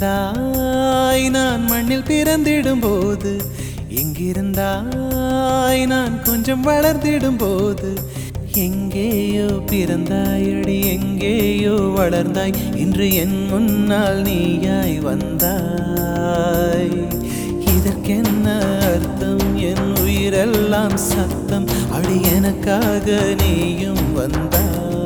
எங்கிருந்தாய் நான் மண்ணில் பிறந்திடும் போது எங்கிருந்தாய் நான் கொஞ்சம் வளர்ந்திடும் போது எங்கேயோ பிறந்தாயடி எங்கேயோ வளர்ந்தாய் இன்று என் முன்னால் நீயாய் வந்தாய் இதற்கென்ன அர்த்தம் என் உயிரெல்லாம் சத்தம் அடி எனக்காக நீயும் வந்தாய்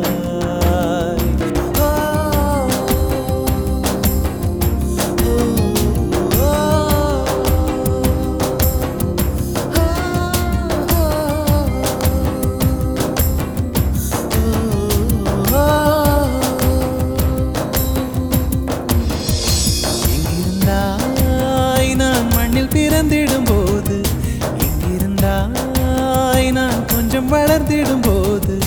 எங்கிருந்தாய் நான் மண்ணில் பிறந்திடும் போது எங்கிருந்தாய் நான் கொஞ்சம் வளர்ந்திடும் போது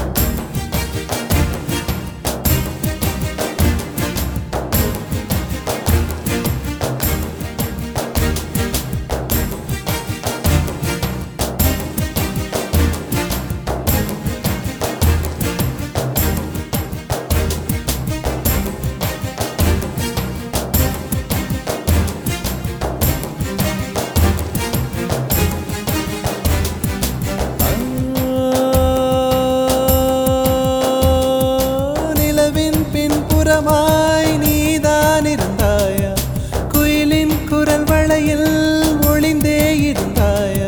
நிலவின் பின்புறமாய் நீதான் இருந்தாயா குயிலின் குரல் வளையில் ஒளிந்தே இருந்தாயா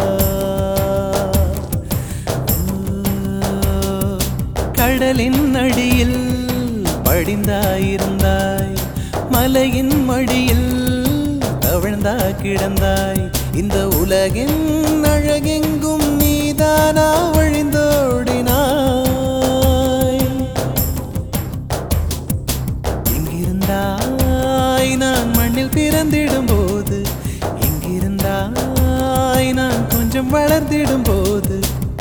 கடலின் அடியில் படிந்தாயிருந்தாய் மலையின் மடியில் தவழ்ந்தா கிடந்தாய் இந்த உலகின் அழகெங்கும் நீதானா வழிந்தோடினாய் எங்கிருந்தாய் நான் மண்ணில் பிறந்திடும் போது எங்கிருந்தாய் நான் கொஞ்சம் வளர்ந்திடும் போது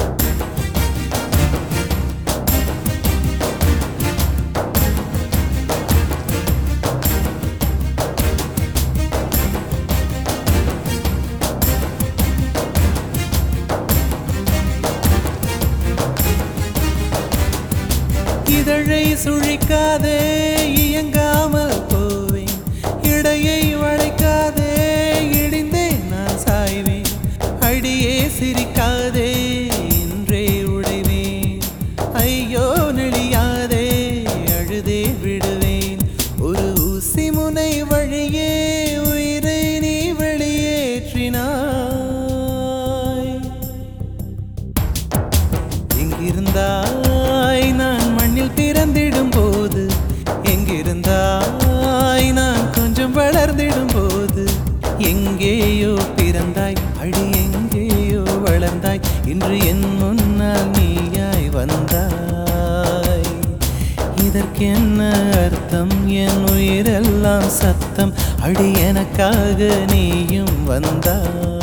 இதழை சுழிக்காதே இயங்காமல் போவேன் இடையை வளைக்காதே இடிந்தே நான் சாய்வேன் அடியே சிரிக்காதே இன்றே உடைவேன் ஐயோ நெளியாதே அழுதே விடுவேன் ஒரு ஊசி முனை வழியே உயிரை நீ வெளியேற்றினாய் எங்கிருந்தாய் நான் மண்ணில் பிறந்திடும் போது எங்கிருந்தாய் நான் கொஞ்சம் வளர்ந்திடும் போது எங்கேயோ பிறந்தாய் அடி எங்கேயோ வளர்ந்தாய் இன்று என் முன்னால் நீயாய் வந்தாய் இதற்கென்ன அர்த்தம் என் உயிரெல்லாம் சத்தம் அடி எனக்காக நீயும் வந்தாய்